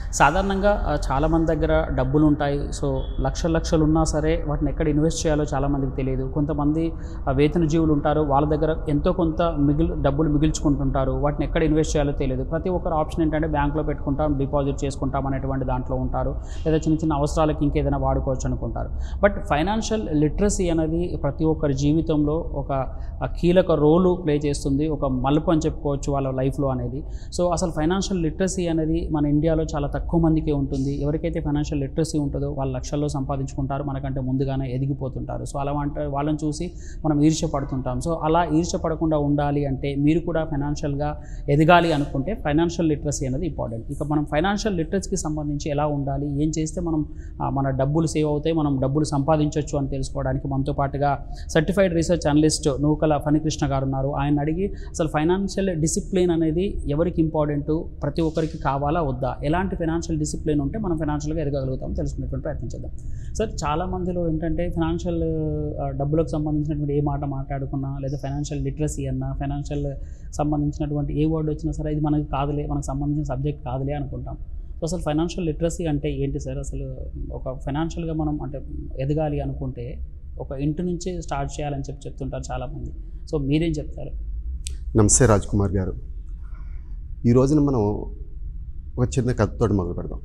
సాధారణంగా ఆ, చాలామంది దగ్గర డబ్బులు ఉంటాయి సో లక్షల లక్షలు ఉన్నా సరే వాటిని ఎక్కడ ఇన్వెస్ట్ చేయాలో చాలామందికి తెలియదు కొంతమంది ఆ, వేతన జీవులు ఉంటారు వాళ్ళ దగ్గర ఎంతో కొంత మిగిలి డబ్బులు మిగిల్చుకుంటుంటారు వాటిని ఎక్కడ ఇన్వెస్ట్ చేయాలో తెలియదు ప్రతి ఒక్కరు ఆప్షన్ ఏంటంటే బ్యాంక్లో పెట్టుకుంటాం డిపాజిట్ చేసుకుంటాం అనేటువంటి దాంట్లో ఉంటారు లేదా చిన్న చిన్న అవసరాలకి ఇంకేదైనా వాడుకోవచ్చు అనుకుంటారు బట్ ఫైనాన్షియల్ లిటరసీ అనేది ప్రతి ఒక్కరి జీవితంలో ఒక ఆ, కీలక రోలు ప్లే చేస్తుంది ఒక మలుపు అని చెప్పుకోవచ్చు వాళ్ళ లైఫ్లో అనేది సో అసలు ఫైనాన్షియల్ లిటరసీ అనేది మన ఇండియాలో చాలా తక్కువ మందికే ఉంటుంది ఎవరికైతే ఫైనాన్షియల్ లిటరసీ ఉంటుందో వాళ్ళ లక్షల్లో సంపాదించుకుంటారు మనకంటే ముందుగానే ఎదిగిపోతుంటారు సో అలా అంటే వాళ్ళని చూసి మనం ఈర్ష్య పడుతుంటాం సో అలా ఈర్ష్య పడకుండా ఉండాలి అంటే మీరు కూడా ఫైనాన్షియల్గా ఎదగాలి అనుకుంటే ఫైనాన్షియల్ లిటరసీ అనేది ఇంపార్టెంట్ ఇక మనం ఫైనాన్షియల్ లిటరసీకి సంబంధించి ఎలా ఉండాలి ఏం చేస్తే మనం ఆ, మన డబ్బులు సేవ్ అవుతాయి మనం డబ్బులు సంపాదించవచ్చు అని తెలుసుకోవడానికి మనతో పాటుగా certified research analyst Nukala Phanikrishna garu ఉన్నారు ఆయన అడిగి అసలు ఫైనాన్షియల్ డిసిప్లిన్ అనేది ఎవరికి ఇంపార్టెంట్ ప్రతి ఒక్కరికి కావాలా వద్దా ఎలాంటి ఫైనాన్షియల్ డిసిప్లిన్ ఉంటే మనం ఫైనాన్షియల్గా ఎదగలుగుతాం తెలుసుకునేటువంటి ప్రయత్నం చేద్దాం సార్ చాలా మందిలో ఏంటంటే ఫైనాన్షియల్ డబ్బులకు సంబంధించినటువంటి ఏ మాట మాట్లాడుకున్నా లేదా ఫైనాన్షియల్ లిటరసీ అన్నా ఫైనాన్షియల్ సంబంధించినటువంటి ఏ వర్డ్ వచ్చినా సరే ఇది మనకి కాదులే మనకు సంబంధించిన సబ్జెక్ట్ కాదులే అనుకుంటాం సో అసలు ఫైనాన్షియల్ లిటరసీ అంటే ఏంటి సార్ అసలు ఒక ఫైనాన్షియల్గా మనం అంటే ఎదగాలి అనుకుంటే ఒక ఇంటి నుంచే స్టార్ట్ చేయాలని చెప్పి చెప్తుంటారు చాలామంది సో మీరేం చెప్తారు నమస్తే రాజ్ కుమార్ గారు ఈ రోజున మనం ఒక చిన్న కథతో మొదలు పెడదాం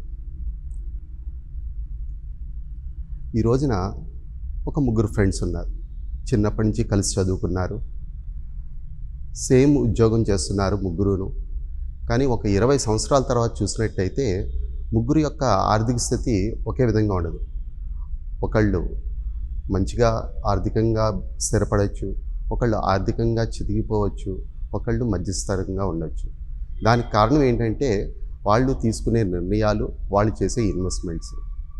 ఈ రోజున ఒక ముగ్గురు ఫ్రెండ్స్ ఉన్నారు చిన్నప్పటి నుంచి కలిసి చదువుకున్నారు సేమ్ ఉద్యోగం చేస్తున్నారు ముగ్గురును కానీ ఒక ఇరవై సంవత్సరాల తర్వాత చూసినట్టయితే ముగ్గురు యొక్క ఆర్థిక స్థితి ఒకే విధంగా ఉండదు ఒకళ్ళు మంచిగా ఆర్థికంగా స్థిరపడవచ్చు ఒకళ్ళు ఆర్థికంగా చితికిపోవచ్చు ఒకళ్ళు మధ్యస్థరంగా ఉండొచ్చు దానికి కారణం ఏంటంటే వాళ్ళు తీసుకునే నిర్ణయాలు వాళ్ళు చేసే ఇన్వెస్ట్మెంట్స్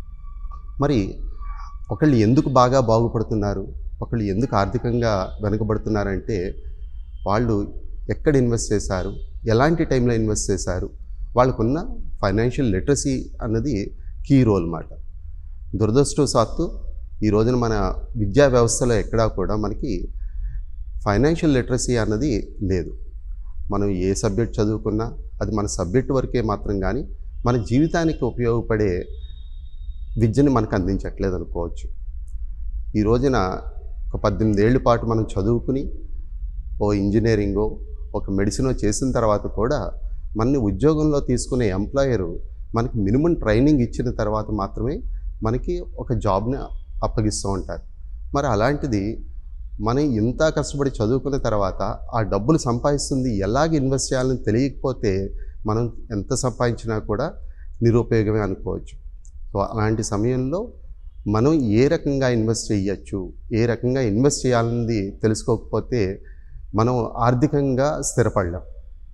మరి ఒకళ్ళు ఎందుకు బాగా బాగుపడుతున్నారు ఒకళ్ళు ఎందుకు ఆర్థికంగా వెనుకబడుతున్నారంటే వాళ్ళు ఎక్కడ ఇన్వెస్ట్ చేశారు ఎలాంటి టైంలో ఇన్వెస్ట్ చేశారు వాళ్ళకున్న ఫైనాన్షియల్ లిటరసీ అన్నది కీ రోల్ అన్నమాట దురదృష్టవశాత్తు ఈ రోజున మన విద్యా వ్యవస్థలో ఎక్కడా కూడా మనకి ఫైనాన్షియల్ లిటరసీ అన్నది లేదు మనం ఏ సబ్జెక్ట్ చదువుకున్నా అది మన సబ్జెక్ట్ వరకే మాత్రం కానీ మన జీవితానికి ఉపయోగపడే విద్యని మనకు అందించట్లేదు అనుకోవచ్చు ఈ రోజున ఒక పద్దెనిమిది ఏళ్ళ పాటు మనం చదువుకుని ఓ ఇంజనీరింగో ఒక మెడిసినో చేసిన తర్వాత కూడా మనని ఉద్యోగంలో తీసుకునే ఎంప్లాయరు మనకి మినిమం ట్రైనింగ్ ఇచ్చిన తర్వాత మాత్రమే మనకి ఒక జాబ్ని అప్పగిస్తూ ఉంటారు మరి అలాంటిది మనం ఇంత కష్టపడి చదువుకున్న తర్వాత ఆ డబ్బులు సంపాదిస్తుంది ఎలాగ ఇన్వెస్ట్ చేయాలని తెలియకపోతే మనం ఎంత సంపాదించినా కూడా నిరుపయోగమే అనుకోవచ్చు సో అలాంటి సమయంలో మనం ఏ రకంగా ఇన్వెస్ట్ చేయొచ్చు ఏ రకంగా ఇన్వెస్ట్ చేయాలన్నది తెలుసుకోకపోతే మనం ఆర్థికంగా స్థిరపడలేం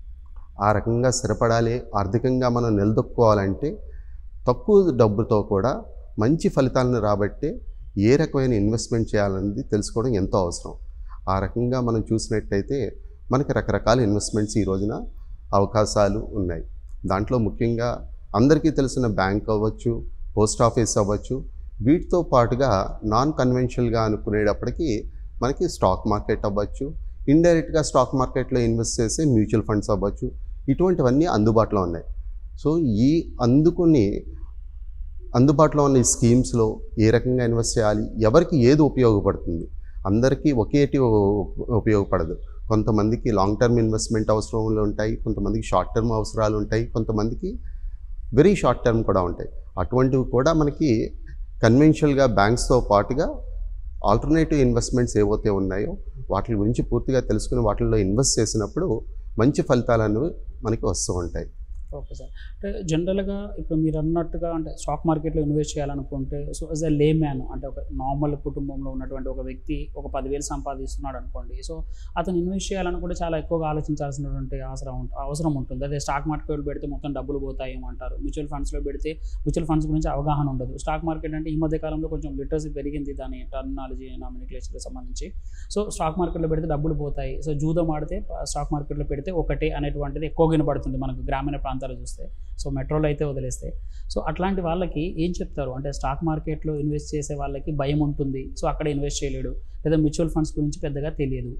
ఆ రకంగా స్థిరపడాలి ఆర్థికంగా మనం నిలదొక్కుకోవాలంటే తక్కువ డబ్బుతో కూడా మంచి ఫలితాలను రాబట్టే ఏ రకమైన ఇన్వెస్ట్మెంట్ చేయాలన్నది తెలుసుకోవడం ఎంతో అవసరం ఆ రకంగా మనం చూసినట్టయితే మనకి రకరకాల ఇన్వెస్ట్మెంట్స్ ఈ రోజున అవకాశాలు ఉన్నాయి దాంట్లో ముఖ్యంగా అందరికీ తెలిసిన బ్యాంక్ అవ్వచ్చు పోస్ట్ ఆఫీస్ అవ్వచ్చు వీటితో పాటుగా నాన్ కన్వెన్షనల్గా అనుకునేటప్పటికీ మనకి స్టాక్ మార్కెట్ అవ్వచ్చు ఇండైరెక్ట్గా స్టాక్ మార్కెట్లో ఇన్వెస్ట్ చేసే మ్యూచువల్ ఫండ్స్ అవ్వచ్చు ఇటువంటివన్నీ అందుబాటులో ఉన్నాయి సో ఈ అందుకుని అందుబాటులో ఉన్న ఈ స్కీమ్స్లో ఏ రకంగా ఇన్వెస్ట్ చేయాలి ఎవరికి ఏది ఉపయోగపడుతుంది అందరికీ ఒకేటి ఉపయోగపడదు కొంతమందికి లాంగ్ టర్మ్ ఇన్వెస్ట్మెంట్ అవసరాలు ఉంటాయి కొంతమందికి షార్ట్ టర్మ్ అవసరాలు ఉంటాయి కొంతమందికి వెరీ షార్ట్ టర్మ్ కూడా ఉంటాయి అటువంటివి కూడా మనకి కన్వెన్షనల్గా బ్యాంక్స్తో పాటుగా ఆల్టర్నేటివ్ ఇన్వెస్ట్మెంట్స్ ఏవైతే ఉన్నాయో వాటి గురించి పూర్తిగా తెలుసుకుని వాటిల్లో ఇన్వెస్ట్ చేసినప్పుడు మంచి ఫలితాలు అనేవి మనకి వస్తూ ఉంటాయి ఓకే సార్ అంటే జనరల్గా ఇప్పుడు మీరు అన్నట్టుగా అంటే స్టాక్ మార్కెట్లో ఇన్వెస్ట్ చేయాలనుకుంటే సో యాజ్ ఎ లే మ్యాన్ అంటే ఒక నార్మల్ కుటుంబంలో ఉన్నటువంటి ఒక వ్యక్తి ఒక పదివేలు సంపాదిస్తున్నాడు అనుకోండి సో అతను ఇన్వెస్ట్ చేయాలనుకుంటే చాలా ఎక్కువగా ఆలోచించాల్సినటువంటి అవసరం ఉం- అవసరం ఉంటుంది అదే స్టాక్ మార్కెట్లో పెడితే మొత్తం డబ్బులు పోతాయేమో అంటారు మ్యూచువల్ ఫండ్స్లో పెడితే మ్యూచువల్ ఫండ్స్ గురించి అవగాహన ఉండదు స్టాక్ మార్కెట్ అంటే ఈ మధ్య కాలంలో కొంచెం లిటరసీ పెరిగింది దాని టర్మినాలజీ నామినిక్లేషన్కి సంబంధించి సో స్టాక్ మార్కెట్లో పెడితే డబ్బులు పోతాయి సో జూదం ఆడితే ప- స్టాక్ మార్కెట్లో పెడితే ఒకటే అనేటువంటిది ఎక్కువ వినపడుతుంది మనకు గ్రామీణ ప్రాంతాలు చూస్తే సో మెట్రోలో అయితే వదిలేస్తే సో అట్లాంటి వాళ్ళకి ఏం చెప్తారు అంటే స్టాక్ మార్కెట్లో ఇన్వెస్ట్ చేసే వాళ్ళకి భయం ఉంటుంది సో అక్కడ ఇన్వెస్ట్ చేయలేడు లేదా మ్యూచువల్ ఫండ్స్ గురించి పెద్దగా తెలియదు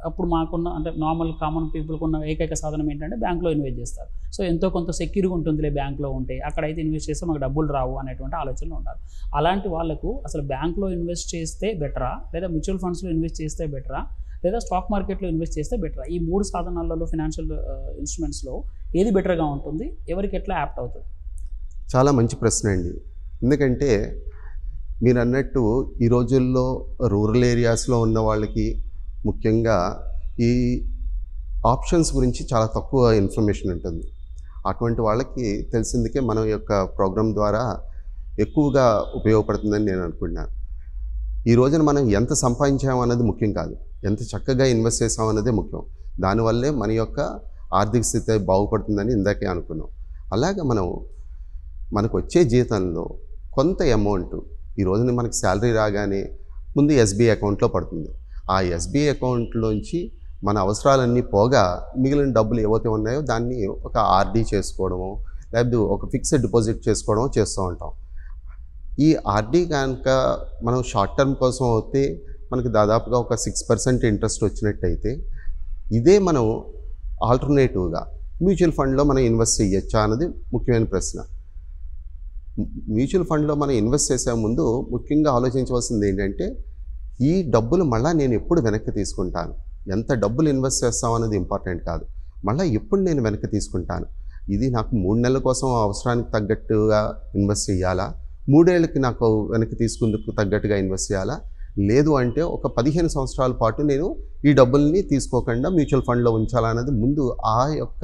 అప్పుడు మాకున్న అంటే నార్మల్ కామన్ పీపుల్కి ఉన్న ఏకైక సాధనం ఏంటంటే బ్యాంక్లో ఇన్వెస్ట్ చేస్తారు సో ఎంతో కొంత సెక్యూర్గా ఉంటుందిలే బ్యాంక్లో ఉంటే అక్కడైతే ఇన్వెస్ట్ చేస్తే మాకు డబ్బులు రావు అనేటువంటి ఆలోచనలు ఉంటారు అలాంటి వాళ్ళకు అసలు బ్యాంక్లో ఇన్వెస్ట్ చేస్తే బెటరా లేదా మ్యూచువల్ ఫండ్స్లో ఇన్వెస్ట్ చేస్తే బెటరా లేదా స్టాక్ మార్కెట్లో ఇన్వెస్ట్ చేస్తే బెటరా ఈ మూడు సాధనాలలో ఫినాన్షియల్ ఇన్స్ట్రుమెంట్స్లో ఏది బెటర్గా ఉంటుంది ఎవరికి ఎట్లా యాప్ట్ అవుతుంది చాలా మంచి ప్రశ్న అండి ఎందుకంటే మీరు అన్నట్టు ఈ రోజుల్లో రూరల్ ఏరియాస్లో ఉన్న వాళ్ళకి ముఖ్యంగా ఈ ఆప్షన్స్ గురించి చాలా తక్కువ ఇన్ఫర్మేషన్ ఉంటుంది అటువంటి వాళ్ళకి తెలిసిందికే మన యొక్క ప్రోగ్రాం ద్వారా ఎక్కువగా ఉపయోగపడుతుందని నేను అనుకుంటున్నాను ఈ రోజున మనం ఎంత సంపాదించాం అన్నది ముఖ్యం కాదు ఎంత చక్కగా ఇన్వెస్ట్ చేసాం అన్నదే ముఖ్యం దానివల్లే మన యొక్క ఆర్థిక స్థితి బాగుపడుతుందని ఇందాకే అనుకున్నాం అలాగే మనం మనకు వచ్చే జీతంలో కొంత అమౌంట్ ఈ రోజున మనకి శాలరీ రాగానే ముందు ఎస్బీఐ అకౌంట్లో పడుతుంది ఆ ఎస్బీఐ అకౌంట్లోంచి మన అవసరాలన్నీ పోగా మిగిలిన డబ్బులు ఏవైతే ఉన్నాయో దాన్ని ఒక ఆర్డీ చేసుకోవడమో లేకపోతే ఒక ఫిక్స్డ్ డిపాజిట్ చేసుకోవడమో చేస్తూ ఉంటాం ఈ ఆర్డీ కనుక మనం షార్ట్ టర్మ్ కోసం అయితే మనకి దాదాపుగా ఒక సిక్స్ పర్సెంట్ ఇంట్రెస్ట్ వచ్చినట్టయితే ఇదే మనం ఆల్టర్నేటివ్గా మ్యూచువల్ ఫండ్లో మనం ఇన్వెస్ట్ చేయొచ్చా అన్నది ముఖ్యమైన ప్రశ్న మ్యూచువల్ ఫండ్లో మనం ఇన్వెస్ట్ చేసే ముందు ముఖ్యంగా ఆలోచించవలసింది ఏంటంటే ఈ డబ్బులు మళ్ళీ నేను ఎప్పుడు వెనక్కి తీసుకుంటాను ఎంత డబ్బులు ఇన్వెస్ట్ చేస్తాం అనేది ఇంపార్టెంట్ కాదు మళ్ళీ ఎప్పుడు నేను వెనక్కి తీసుకుంటాను ఇది నాకు మూడు నెలల కోసం అవసరానికి తగ్గట్టుగా ఇన్వెస్ట్ చేయాలా మూడేళ్ళకి నాకు వెనక్కి తీసుకుందుకు తగ్గట్టుగా ఇన్వెస్ట్ చేయాలా లేదు అంటే ఒక పదిహేను సంవత్సరాల పాటు నేను ఈ డబ్బుల్ని తీసుకోకుండా మ్యూచువల్ ఫండ్లో ఉంచాలా అనేది ముందు ఆ యొక్క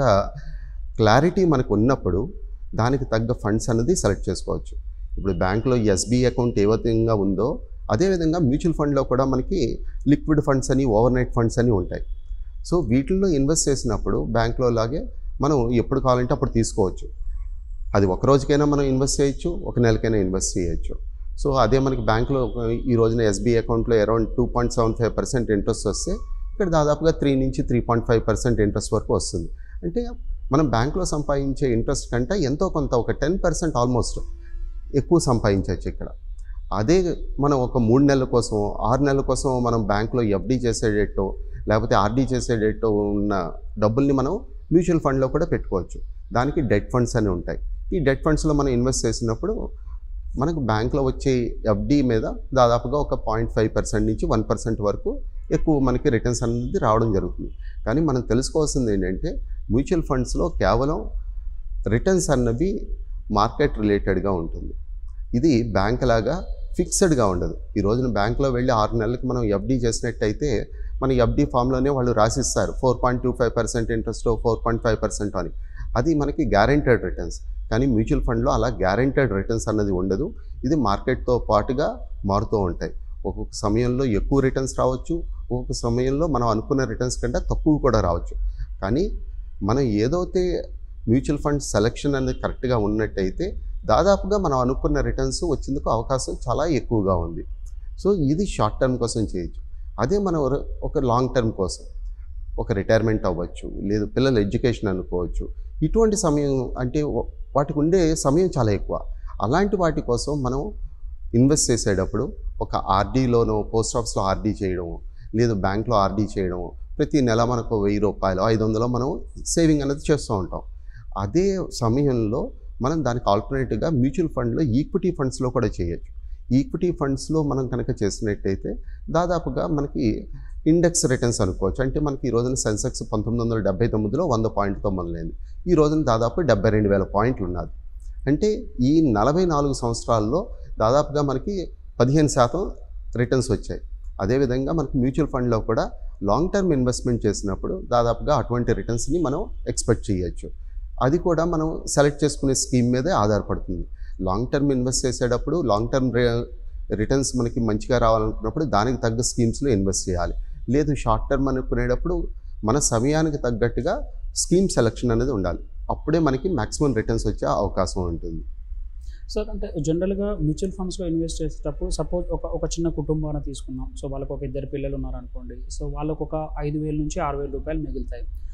క్లారిటీ మనకు ఉన్నప్పుడు దానికి తగ్గ ఫండ్స్ అనేది సెలెక్ట్ చేసుకోవచ్చు ఇప్పుడు బ్యాంక్లో ఎస్బీఐ అకౌంట్ ఏ విధంగా ఉందో అదేవిధంగా మ్యూచువల్ ఫండ్లో కూడా మనకి లిక్విడ్ ఫండ్స్ అని ఓవర్ నైట్ ఫండ్స్ అని ఉంటాయి సో వీటిల్లో ఇన్వెస్ట్ చేసినప్పుడు బ్యాంక్లో లాగే మనం ఎప్పుడు కావాలంటే అప్పుడు తీసుకోవచ్చు అది ఒక రోజుకైనా మనం ఇన్వెస్ట్ చేయొచ్చు ఒక నెలకైనా ఇన్వెస్ట్ చేయొచ్చు సో అదే మనకి బ్యాంక్లో ఈ రోజున ఎస్బీఐ అకౌంట్లో around two point seven five percent interest వస్తే ఇక్కడ దాదాపుగా త్రీ నుంచి three point five percent interest వరకు వస్తుంది అంటే మనం బ్యాంక్లో సంపాదించే ఇంట్రెస్ట్ కంటే ఎంతో కొంత ఒక టెన్ పర్సెంట్ ఆల్మోస్ట్ ఎక్కువ సంపాదించవచ్చు ఇక్కడ అదే మనం ఒక మూడు నెలల కోసం ఆరు నెలల కోసం మనం బ్యాంక్లో ఎఫ్డీ చేసేటట్టు లేకపోతే ఆర్డీ చేసేటట్టు ఉన్న డబ్బుల్ని మనం మ్యూచువల్ ఫండ్లో కూడా పెట్టుకోవచ్చు దానికి డెట్ ఫండ్స్ అని ఉంటాయి ఈ డెట్ ఫండ్స్లో మనం ఇన్వెస్ట్ చేసినప్పుడు మనకు బ్యాంక్లో వచ్చే ఎఫ్డీ మీద దాదాపుగా ఒక పాయింట్ ఫైవ్ పర్సెంట్ నుంచి వన్ పర్సెంట్ వరకు ఎక్కువ మనకి రిటర్న్స్ అనేది రావడం జరుగుతుంది కానీ మనం తెలుసుకోవాల్సింది ఏంటంటే మ్యూచువల్ ఫండ్స్లో కేవలం రిటర్న్స్ అన్నవి మార్కెట్ రిలేటెడ్గా ఉంటుంది ఇది బ్యాంక్ లాగా ఫిక్స్డ్గా ఉండదు ఈ రోజున బ్యాంక్లో వెళ్ళి ఆరు నెలలకు మనం ఎఫ్డీ చేసినట్టయితే మన ఎఫ్డీ ఫామ్లోనే వాళ్ళు రాసిస్తారు four point two five percent interest four point five percent అని అది మనకి గ్యారెంటెడ్ రిటర్న్స్ కానీ మ్యూచువల్ ఫండ్లో అలా గ్యారెంటెడ్ రిటర్న్స్ అన్నది ఉండదు ఇది మార్కెట్తో పాటుగా మారుతూ ఉంటాయి ఒక్కొక్క సమయంలో ఎక్కువ రిటర్న్స్ రావచ్చు ఒక్కొక్క సమయంలో మనం అనుకున్న రిటర్న్స్ కంటే తక్కువ కూడా రావచ్చు కానీ మనం ఏదైతే మ్యూచువల్ ఫండ్ సెలెక్షన్ అనేది కరెక్ట్గా ఉన్నట్టయితే దాదాపుగా మనం అనుకున్న రిటర్న్స్ వచ్చేందుకు అవకాశం చాలా ఎక్కువగా ఉంది సో ఇది షార్ట్ టర్మ్ కోసం చేయొచ్చు అదే మనం ఒక- ఒక లాంగ్ టర్మ్ కోసం ఒక రిటైర్మెంట్ అవ్వచ్చు లేదు పిల్లల ఎడ్యుకేషన్ అనుకోవచ్చు ఇటువంటి సమయం అంటే వ- వాటికి ఉండే సమయం చాలా ఎక్కువ అలాంటి వాటి కోసం మనం ఇన్వెస్ట్ చేసేటప్పుడు ఒక ఆర్డీలోనో పోస్ట్ ఆఫీస్లో ఆర్డీ చేయడం లేదు బ్యాంక్లో ఆర్డీ చేయడం ప్రతి నెల మనకు వెయ్యి రూపాయలు ఐదు వందలు మనం సేవింగ్ అనేది చేస్తూ ఉంటాం అదే సమయంలో మనం దానికి ఆల్టర్నేటివ్గా మ్యూచువల్ ఫండ్లో ఈక్విటీ ఫండ్స్లో కూడా చేయొచ్చు ఈక్విటీ ఫండ్స్లో మనం కనుక చేసినట్టయితే దాదాపుగా మనకి ఇండెక్స్ రిటర్న్స్ అనుకోవచ్చు అంటే మనకి ఈ రోజున సెన్సెక్స్ పంతొమ్మిది వందల డెబ్బై తొమ్మిదిలో వంద పాయింట్తో మొదలైంది ఈ రోజున దాదాపు డెబ్బై రెండు వేల పాయింట్లు ఉన్నది అంటే ఈ నలభై నాలుగు సంవత్సరాల్లో దాదాపుగా మనకి పదిహేను శాతం రిటర్న్స్ వచ్చాయి అదేవిధంగా మనకి మ్యూచువల్ ఫండ్లో కూడా లాంగ్ టర్మ్ ఇన్వెస్ట్మెంట్ చేసినప్పుడు దాదాపుగా అటువంటి రిటర్న్స్ని మనం ఎక్స్పెక్ట్ చేయొచ్చు అది కూడా మనం సెలెక్ట్ చేసుకునే స్కీమ్ మీదే ఆధారపడుతుంది లాంగ్ టర్మ్ ఇన్వెస్ట్ చేసేటప్పుడు లాంగ్ టర్మ్ రిటర్న్స్ మనకి మంచిగా రావాలనుకున్నప్పుడు దానికి తగ్గ స్కీమ్స్లో ఇన్వెస్ట్ చేయాలి లేదు షార్ట్ టర్మ్ అనుకునేటప్పుడు మన సమయానికి తగ్గట్టుగా స్కీమ్ సెలెక్షన్ అనేది ఉండాలి అప్పుడే మనకి మ్యాక్సిమం రిటర్న్స్ వచ్చే అవకాశం ఉంటుంది సార్ అంటే జనరల్గా మ్యూచువల్ ఫండ్స్లో ఇన్వెస్ట్ చేసేటప్పుడు సపోజ్ ఒక ఒక చిన్న కుటుంబాన్ని తీసుకుందాం సో వాళ్ళకు ఒక ఇద్దరు పిల్లలు ఉన్నారనుకోండి సో వాళ్ళకు ఒక ఐదు వేల నుంచి ఆరు వేల రూపాయలు మిగులుతాయి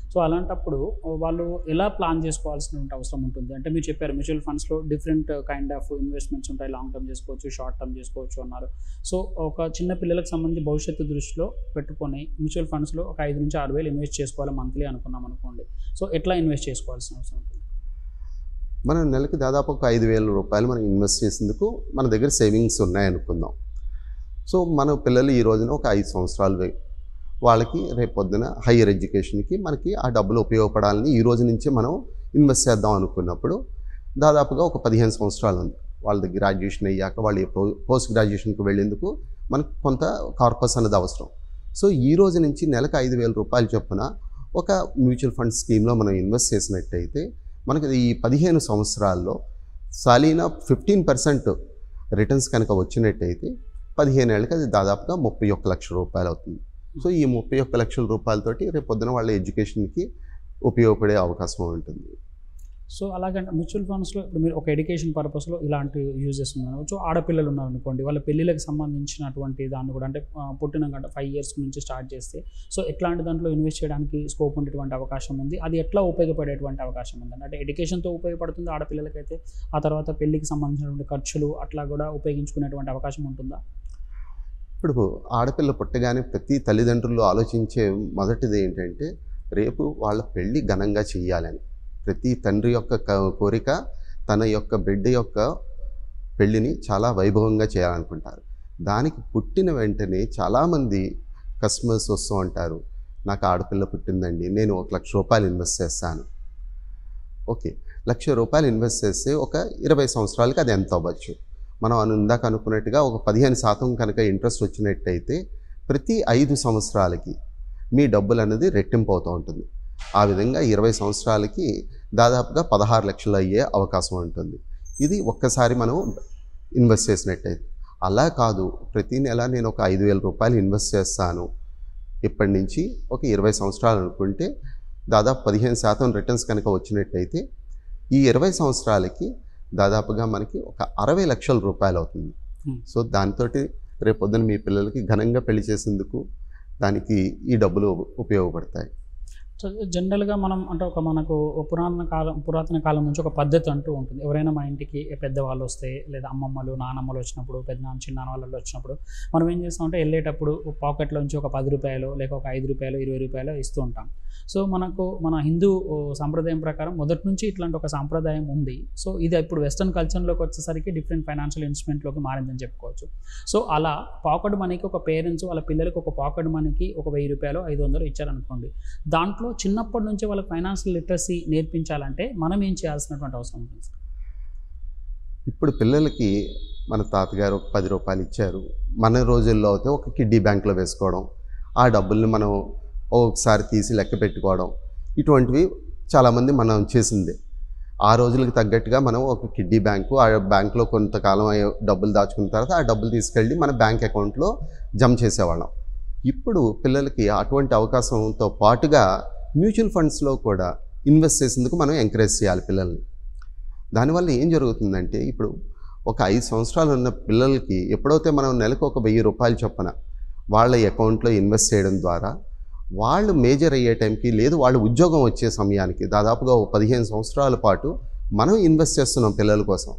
సో అలాంటప్పుడు వాళ్ళు ఎలా ప్లాన్ చేసుకోవాల్సిన అవసరం ఉంటుంది అంటే మీరు చెప్పారు మ్యూచువల్ ఫండ్స్లో డిఫరెంట్ కైండ్ ఆఫ్ ఇన్వెస్ట్మెంట్స్ ఉంటాయి లాంగ్ టర్మ్ చేసుకోవచ్చు షార్ట్ టర్మ్ చేసుకోవచ్చు అన్నారు సో ఒక చిన్న పిల్లలకు సంబంధించి భవిష్యత్తు దృష్టిలో పెట్టుకొని మ్యూచువల్ ఫండ్స్లో ఒక ఐదు నుంచి ఆరు వేలు ఇన్వెస్ట్ చేసుకోవాలి మంత్లీ అనుకున్నాం అనుకోండి సో ఎట్లా ఇన్వెస్ట్ చేసుకోవాల్సిన అవసరం ఉంటుంది మనం నెలకి దాదాపు ఒక ఐదు వేల రూపాయలు మనం ఇన్వెస్ట్ చేసేందుకు మన దగ్గర సేవింగ్స్ ఉన్నాయనుకుందాం సో మన పిల్లలు ఈ రోజున ఒక ఐదు సంవత్సరాలు వే- వాళ్ళకి రేపు పొద్దున హయ్యర్ ఎడ్యుకేషన్కి మనకి ఆ డబ్బులు ఉపయోగపడాలని ఈ రోజు నుంచే మనం ఇన్వెస్ట్ చేద్దాం అనుకున్నప్పుడు దాదాపుగా ఒక పదిహేను సంవత్సరాలు ఉంది వాళ్ళది గ్రాడ్యుయేషన్ అయ్యాక వాళ్ళు పో- పోస్ట్ గ్రాడ్యుయేషన్కి వెళ్ళేందుకు మనకు కొంత కార్పస్ అనేది అవసరం సో ఈ రోజు నుంచి నెలకు ఐదు వేల రూపాయలు చొప్పున ఒక మ్యూచువల్ ఫండ్ స్కీమ్లో మనం ఇన్వెస్ట్ చేసినట్టయితే మనకి ఈ పదిహేను సంవత్సరాల్లో సాలీన ఫిఫ్టీన్ పర్సెంట్ రిటర్న్స్ కనుక వచ్చినట్టయితే పదిహేను ఏళ్ళకి అది దాదాపుగా ముప్పై ఒక్క లక్షల రూపాయలు అవుతుంది సో ఈ ముప్పై ఒక్క లక్షల రూపాయలతోటి రేపు పొద్దున వాళ్ళ ఎడ్యుకేషన్కి ఉపయోగపడే అవకాశం ఉంటుంది సో అలాగంటే మ్యూచువల్ ఫండ్స్లో ఇప్పుడు మీరు ఒక ఎడ్యుకేషన్ పర్పస్లో ఇలాంటి యూజెస్ సో ఆడపిల్లలు ఉన్నారు అనుకోండి వాళ్ళ పెళ్ళిళ్ళకి సంబంధించినటువంటి దాన్ని కూడా అంటే ఆ, పుట్టిన గంట ఫైవ్ ఇయర్స్ నుంచి స్టార్ట్ చేస్తే సో ఎట్లాంటి దాంట్లో ఇన్వెస్ట్ చేయడానికి స్కోప్ ఉండేటువంటి అవకాశం ఉంది అది ఎట్లా ఉపయోగపడేటువంటి అవకాశం ఉంది అంటే ఎడ్యుకేషన్తో ఉపయోగపడుతుంది ఆడపిల్లలకైతే ఆ తర్వాత పెళ్ళికి సంబంధించినటువంటి ఖర్చులు అట్లా కూడా ఉపయోగించుకునేటువంటి అవకాశం ఉంటుందా ఇప్పుడు ఆడపిల్ల పుట్టగానే ప్రతి తల్లిదండ్రులు ఆలోచించే మొదటిది ఏంటంటే రేపు వాళ్ళ పెళ్ళి ఘనంగా చెయ్యాలని ప్రతి తండ్రి యొక్క క- కోరిక తన యొక్క బిడ్డ యొక్క పెళ్ళిని చాలా వైభవంగా చేయాలనుకుంటారు దానికి పుట్టిన వెంటనే చాలామంది కస్టమర్స్ వస్తూ ఉంటారు నాకు ఆడపిల్ల పుట్టిందండి నేను ఒక లక్ష రూపాయలు ఇన్వెస్ట్ చేస్తాను ఓకే లక్ష రూపాయలు ఇన్వెస్ట్ చేస్తే ఒక ఇరవై సంవత్సరాలకి అది ఎంత అవ్వచ్చు మనం అను ఇందాక అనుకున్నట్టుగా ఒక పదిహేను శాతం కనుక ఇంట్రెస్ట్ వచ్చినట్టయితే ప్రతి ఐదు సంవత్సరాలకి మీ డబ్బులు అనేది రెట్టింపు అవుతూ ఉంటుంది ఆ విధంగా ఇరవై సంవత్సరాలకి దాదాపుగా పదహారు లక్షలు అయ్యే అవకాశం ఉంటుంది ఇది ఒక్కసారి మనం ఇన్వెస్ట్ చేసినట్టయితే అలా కాదు ప్రతి నెల నేను ఒక ఐదు వేల రూపాయలు ఇన్వెస్ట్ చేస్తాను ఇప్పటి నుంచి ఒక ఇరవై సంవత్సరాలు అనుకుంటే దాదాపు పదిహేను శాతం రిటర్న్స్ కనుక వచ్చినట్టయితే ఈ ఇరవై సంవత్సరాలకి దాదాపుగా మనకి ఒక అరవై లక్షల రూపాయలు అవుతుంది Hmm. సో దాంతో రేపొద్దున మీ పిల్లలకి ఘనంగా పెళ్లి చేసేందుకు దానికి ఈ డబ్బులు ఉపయోగపడతాయి సో జనరల్గా మనం అంటే ఒక మనకు పురాతన కాలం పురాతన కాలం నుంచి ఒక పద్ధతి అంటూ ఉంటుంది ఎవరైనా మా ఇంటికి పెద్దవాళ్ళు వస్తే లేదా అమ్మమ్మలు నానమ్మలు వచ్చినప్పుడు పెద్దనాన్న చిన్నాన్న వాళ్ళు వచ్చినప్పుడు మనం ఏం చేస్తామంటే వెళ్ళేటప్పుడు పాకెట్లో నుంచి ఒక పది రూపాయలు లేక ఒక ఐదు రూపాయలు ఇరవై రూపాయలు ఇస్తూ ఉంటాం సో మనకు మన హిందూ ఓ, సాంప్రదాయం ప్రకారం మొదటి నుంచి ఇట్లాంటి ఒక సాంప్రదాయం ఉంది సో ఇది ఇప్పుడు వెస్ట్రన్ కల్చర్లోకి వచ్చేసరికి డిఫరెంట్ ఫైనాన్షియల్ ఇన్స్ట్రుమెంట్లోకి మారిందని చెప్పుకోవచ్చు సో అలా పాకెట్ మనీకి ఒక పేరెంట్స్ వాళ్ళ పిల్లలకి ఒక పాకెట్ మనీకి ఒక వెయ్యి రూపాయలు ఐదు వందలు ఇచ్చారనుకోండి దాంట్లో చిన్నప్పటి నుంచే వాళ్ళకి ఫైనాన్షియల్ లిటరసీ నేర్పించాలంటే మనం ఏం చేయాల్సినటువంటి అవసరం ఉంటుంది సార్? ఇప్పుడు పిల్లలకి మన తాతగారు ఒక పది రూపాయలు ఇచ్చారు మన రోజుల్లో అయితే ఒక కిడ్డీ బ్యాంక్లో వేసుకోవడం ఆ డబ్బుల్ని మనం ఒకసారి తీసి లెక్క పెట్టుకోవడం ఇటువంటివి చాలామంది మనం చేసిందే ఆ రోజులకు తగ్గట్టుగా మనం ఒక కిడ్డీ బ్యాంకు ఆ బ్యాంకులో కొంతకాలం అయ్యే- డబ్బులు దాచుకున్న తర్వాత ఆ డబ్బులు తీసుకెళ్ళి మన బ్యాంక్ అకౌంట్లో జమ చేసేవాళ్ళం ఇప్పుడు పిల్లలకి అటువంటి అవకాశంతో పాటుగా మ్యూచువల్ ఫండ్స్లో కూడా ఇన్వెస్ట్ చేసేందుకు మనం ఎంకరేజ్ చేయాలి పిల్లల్ని దానివల్ల ఏం జరుగుతుందంటే ఇప్పుడు ఒక ఐదు సంవత్సరాలు ఉన్న పిల్లలకి ఎప్పుడైతే మనం నెలకు ఒక వెయ్యి రూపాయలు చొప్పున వాళ్ళ అకౌంట్లో ఇన్వెస్ట్ చేయడం ద్వారా వాళ్ళు మేజర్ అయ్యే టైంకి లేదు వాళ్ళు ఉద్యోగం వచ్చే సమయానికి దాదాపుగా ఒక పదిహేను సంవత్సరాల పాటు మనం ఇన్వెస్ట్ చేస్తున్నాం పిల్లల కోసం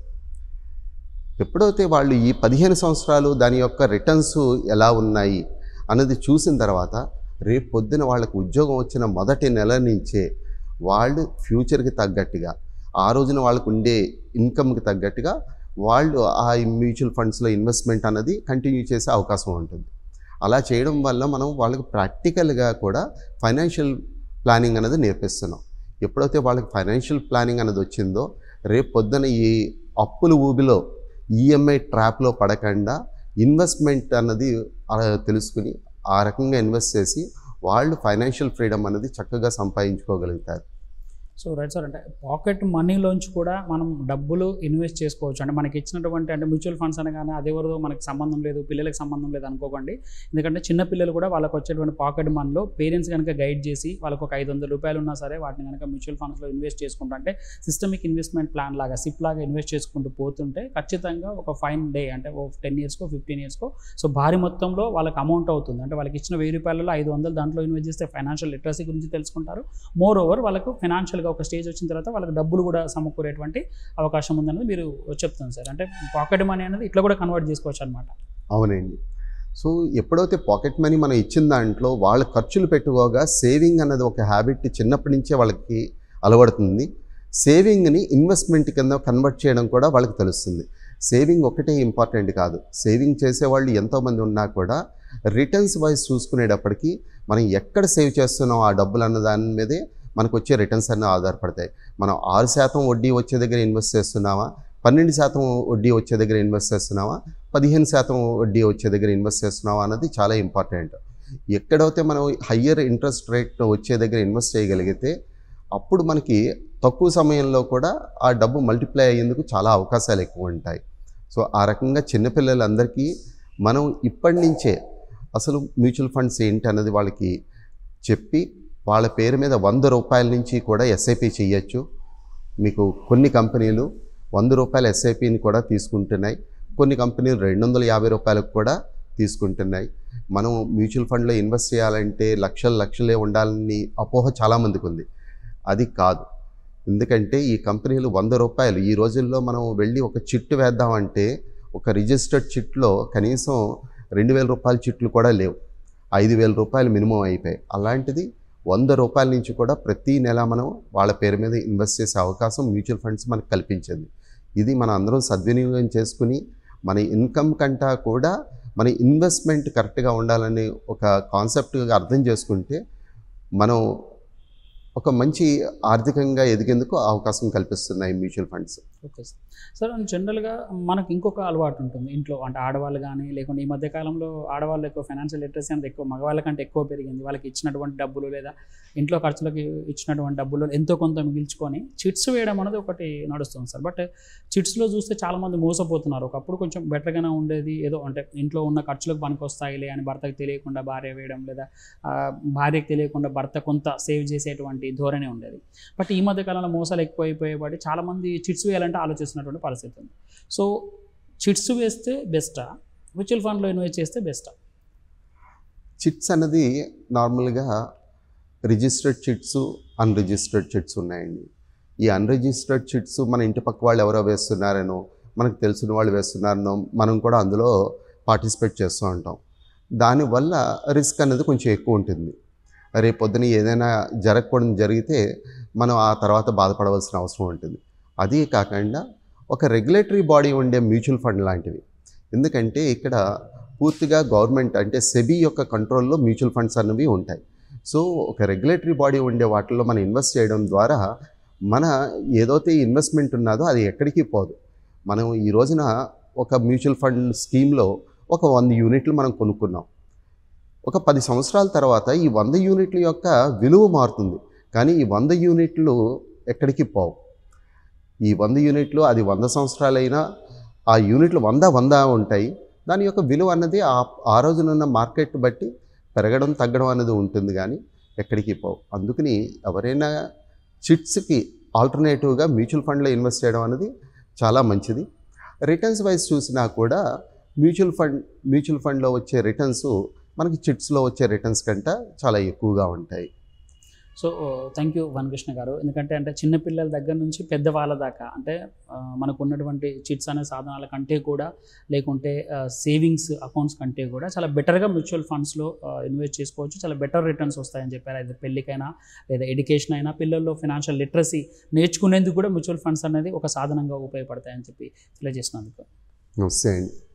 ఎప్పుడైతే వాళ్ళు ఈ పదిహేను సంవత్సరాలు దాని యొక్క రిటర్న్స్ ఎలా ఉన్నాయి అన్నది చూసిన తర్వాత రేపు పొద్దున వాళ్ళకు ఉద్యోగం వచ్చిన మొదటి నెల నుంచే వాళ్ళు ఫ్యూచర్కి తగ్గట్టుగా ఆ రోజున వాళ్ళకు ఉండే ఇన్కమ్కి తగ్గట్టుగా వాళ్ళు ఆ మ్యూచువల్ ఫండ్స్లో ఇన్వెస్ట్మెంట్ అన్నది కంటిన్యూ చేసే అవకాశం ఉంటుంది అలా చేయడం వల్ల మనం వాళ్ళకి ప్రాక్టికల్గా కూడా ఫైనాన్షియల్ ప్లానింగ్ అనేది నేర్పిస్తున్నాం ఎప్పుడైతే వాళ్ళకి ఫైనాన్షియల్ ప్లానింగ్ అనేది వచ్చిందో రేపు పొద్దున ఈ అప్పుల ఊబిలో ఈఎంఐ ట్రాప్లో పడకుండా ఇన్వెస్ట్మెంట్ అన్నది ఆ, తెలుసుకుని ఆ రకంగా ఇన్వెస్ట్ చేసి వాళ్ళు ఫైనాన్షియల్ ఫ్రీడమ్ అనేది చక్కగా సంపాదించుకోగలుగుతారు సో రైట్ సార్ అంటే పాకెట్ మనీలోంచి కూడా మనం డబ్బులు ఇన్వెస్ట్ చేసుకోవచ్చు అంటే మనకి ఇచ్చినటువంటి అంటే మ్యూచువల్ ఫండ్స్ అనగానే అదేవరదో మనకి సంబంధం లేదు పిల్లలకి సంబంధం లేదు అనుకోకండి ఎందుకంటే చిన్న పిల్లలు కూడా వాళ్ళకి వచ్చేటువంటి పాకెట్ మనీలో పేరెంట్స్ కనుక గైడ్ చేసి వాళ్ళకి ఒక ఐదు వందల రూపాయలు ఉన్నా సరే వాటిని కనుక మ్యూచువల్ ఫండ్స్లో ఇన్వెస్ట్ చేసుకుంటా అంటే సిస్టమిక్ ఇన్వెస్ట్మెంట్ ప్లాన్ లాగా సిప్ లాగా ఇన్వెస్ట్ చేసుకుంటూ పోతుంటే ఖచ్చితంగా ఒక ఫైన్ డే అంటే ఓ టెన్ ఇయర్స్కో ఫిఫ్టీన్ ఇయర్స్కో సో భారీ మొత్తంలో వాళ్ళకి అమౌంట్ అవుతుంది అంటే వాళ్ళకి ఇచ్చిన వెయ్యి రూపాయలలో ఐదు వందలు దాంట్లో ఇన్వెస్ట్ చేస్తే ఫైనాన్షియల్ లిటరసీ గురించి తెలుసుకుంటారు మోర్ ఓవర్ వాళ్ళకు ఫైనాన్షియల్గా ఒక స్టేజ్ వచ్చిన తర్వాత వాళ్ళకి డబ్బులు కూడా సమకూరేటువంటి అవకాశం ఉందనేది మీరు చెప్తుంది సార్ అంటే పాకెట్ మనీ అనేది ఇట్లా కూడా కన్వర్ట్ చేసుకోవచ్చు అనమాట అవునండి సో ఎప్పుడైతే పాకెట్ మనీ మనం ఇచ్చిన దాంట్లో వాళ్ళ ఖర్చులు పెట్టుకోగా సేవింగ్ అన్నది ఒక హ్యాబిట్ చిన్నప్పటి నుంచే వాళ్ళకి అలవడుతుంది సేవింగ్ని ఇన్వెస్ట్మెంట్ కింద కన్వర్ట్ చేయడం కూడా వాళ్ళకి తెలుస్తుంది సేవింగ్ ఒకటే ఇంపార్టెంట్ కాదు సేవింగ్ చేసేవాళ్ళు ఎంతోమంది ఉన్నా కూడా రిటర్న్స్ వైజ్ చూసుకునేటప్పటికి మనం ఎక్కడ సేవ్ చేస్తున్నాం ఆ డబ్బులు అన్న దాని మీదే మనకు వచ్చే రిటర్న్స్ అన్నీ ఆధారపడతాయి మనం ఆరు శాతం వడ్డీ వచ్చే దగ్గర ఇన్వెస్ట్ చేస్తున్నామా పన్నెండు శాతం వడ్డీ వచ్చే దగ్గర ఇన్వెస్ట్ చేస్తున్నావా పదిహేను శాతం వడ్డీ వచ్చే దగ్గర ఇన్వెస్ట్ చేస్తున్నావా అన్నది చాలా ఇంపార్టెంట్ ఎక్కడైతే మనం హయ్యర్ ఇంట్రెస్ట్ రేట్ వచ్చే దగ్గర ఇన్వెస్ట్ చేయగలిగితే అప్పుడు మనకి తక్కువ సమయంలో కూడా ఆ డబ్బు మల్టిప్లై అయ్యేందుకు చాలా అవకాశాలు ఎక్కువ ఉంటాయి సో ఆ రకంగా చిన్నపిల్లలందరికీ మనం ఇప్పటి నుంచే అసలు మ్యూచువల్ ఫండ్స్ ఏంటి అన్నది వాళ్ళకి చెప్పి వాళ్ళ పేరు మీద వంద రూపాయల నుంచి కూడా ఎస్ఐపి చేయొచ్చు మీకు కొన్ని కంపెనీలు వంద రూపాయల ఎస్ఐపిని కూడా తీసుకుంటున్నాయి కొన్ని కంపెనీలు రెండు వందల యాభై రూపాయలకు కూడా తీసుకుంటున్నాయి మనం మ్యూచువల్ ఫండ్లో ఇన్వెస్ట్ చేయాలంటే లక్షలు లక్షలే ఉండాలని అపోహ చాలామందికి ఉంది అది కాదు ఎందుకంటే ఈ కంపెనీలు వంద రూపాయలు ఈ రోజుల్లో మనం వెళ్ళి ఒక చిట్టు వేద్దామంటే ఒక రిజిస్టర్డ్ చిట్లో కనీసం రెండు వేల రూపాయల చిట్లు కూడా లేవు ఐదు వేల రూపాయలు మినిమం అయిపోయాయి అలాంటిది వంద రూపాయల నుంచి కూడా ప్రతి నెల మనం వాళ్ళ పేరు మీద ఇన్వెస్ట్ చేసే అవకాశం మ్యూచువల్ ఫండ్స్ మనకు కల్పించింది ఇది మన అందరం సద్వినియోగం చేసుకుని మన ఇన్కమ్ కంటా కూడా మన ఇన్వెస్ట్మెంట్ కరెక్ట్గా ఉండాలని ఒక కాన్సెప్ట్గా అర్థం చేసుకుంటే మనం ఒక మంచి ఆర్థికంగా ఎదిగేందుకు అవకాశం కల్పిస్తున్నాయి mutual funds okay sir sir and జనరల్గా మనకి ఇంకొక అలవాటు ఉంటుంది ఇంట్లో అంటే ఆడవాళ్ళు కానీ లేకుంటే ఈ మధ్య కాలంలో ఆడవాళ్ళు ఎక్కువ ఫైనాన్షియల్ లిటరసీ అనేది ఎక్కువ మగవాళ్ళ కంటే ఎక్కువ పెరిగింది వాళ్ళకి ఇచ్చినటువంటి డబ్బులు లేదా ఇంట్లో ఖర్చులకి ఇచ్చినటువంటి డబ్బులు ఎంతో కొంత మిగిల్చుకొని చిట్స్ వేయడం అనేది ఒకటి నడుస్తుంది సార్ బట్ చిట్స్లో చూస్తే చాలామంది మోసపోతున్నారు ఒకప్పుడు కొంచెం బెటర్గానే ఉండేది ఏదో అంటే ఇంట్లో ఉన్న ఖర్చులకు పనికి వస్తాయిలే అని భర్తకు తెలియకుండా భార్య వేయడం లేదా ఆ, భార్యకు తెలియకుండా భర్త కొంత సేవ్ చేసేటువంటి ధోరణి ఉండేది బట్ ఈ మధ్య కాలంలో మోసాలు ఎక్కువైపోయేవాటి చాలామంది చిట్స్ వేయాలంటే ఆలోచిస్తున్నటువంటి పరిస్థితి ఉంది సో చిట్స్ వేస్తే బెస్టా మ్యూచువల్ ఫండ్లో ఇన్వెస్ట్ చేస్తే బెస్టా చిట్స్ అన్నది నార్మల్గా రిజిస్టర్డ్ చిట్స్ అన్రిజిస్టర్డ్ చిట్స్ ఉన్నాయండి ఈ అన్రిజిస్టర్డ్ చిట్స్ మన ఇంటి పక్క వాళ్ళు ఎవరో వేస్తున్నారనో మనకు తెలిసిన వాళ్ళు వేస్తున్నారనో మనం కూడా అందులో పార్టిసిపేట్ చేస్తూ ఉంటాం దానివల్ల రిస్క్ అనేది కొంచెం ఎక్కువ ఉంటుంది రేపు పొద్దున ఏదైనా జరగకూడదు జరిగితే మనం ఆ తర్వాత బాధపడవలసిన అవసరం ఉంటుంది అది కాకుండా ఒక రెగ్యులేటరీ బాడీ ఉండే మ్యూచువల్ ఫండ్ లాంటివి ఎందుకంటే ఇక్కడ పూర్తిగా గవర్నమెంట్ అంటే సెబీ యొక్క కంట్రోల్లో మ్యూచువల్ ఫండ్స్ అనేవి ఉంటాయి సో ఒక రెగ్యులేటరీ బాడీ ఉండే వాటిల్లో మనం ఇన్వెస్ట్ చేయడం ద్వారా మన ఏదైతే ఇన్వెస్ట్మెంట్ ఉన్నదో అది ఎక్కడికి పోదు మనం ఈ రోజున ఒక మ్యూచువల్ ఫండ్ స్కీమ్లో ఒక వంద యూనిట్లు మనం కొనుక్కున్నాం ఒక పది సంవత్సరాల తర్వాత ఈ వంద యూనిట్ల యొక్క విలువ మారుతుంది కానీ ఈ వంద యూనిట్లు ఎక్కడికి పోవు ఈ వంద యూనిట్లు అది వంద సంవత్సరాలైనా ఆ యూనిట్లు వంద వంద ఉంటాయి దాని యొక్క విలువ అన్నది ఆ ఆ రోజునున్న మార్కెట్ బట్టి పెరగడం తగ్గడం అనేది ఉంటుంది కానీ ఎక్కడికి పోవు అందుకని ఎవరైనా చిట్స్కి ఆల్టర్నేటివ్గా మ్యూచువల్ ఫండ్లో ఇన్వెస్ట్ చేయడం అనేది చాలా మంచిది రిటర్న్స్ వైజ్ చూసినా కూడా మ్యూచువల్ ఫండ్ మ్యూచువల్ ఫండ్లో వచ్చే రిటర్న్స్ మనకి చిట్స్లో వచ్చే రిటర్న్స్ కంటే చాలా ఎక్కువగా ఉంటాయి సో థ్యాంక్ యూ వనకృష్ణ గారు ఎందుకంటే అంటే చిన్నపిల్లల దగ్గర నుంచి పెద్దవాళ్ళ దాకా అంటే ఆ, మనకు ఉన్నటువంటి చిట్స్ అనే సాధనాల కంటే కూడా లేకుంటే సేవింగ్స్ అకౌంట్స్ కంటే కూడా చాలా బెటర్గా మ్యూచువల్ ఫండ్స్లో ఇన్వెస్ట్ చేసుకోవచ్చు చాలా బెటర్ రిటర్న్స్ వస్తాయని చెప్పారు అయితే పెళ్ళికైనా లేదా ఎడ్యుకేషన్ అయినా పిల్లల్లో ఫినాన్షియల్ లిటరసీ నేర్చుకునేందుకు కూడా మ్యూచువల్ ఫండ్స్ అనేది ఒక సాధనంగా ఉపయోగపడతాయని చెప్పి తెలియజేసినందుకు నమస్తే అండి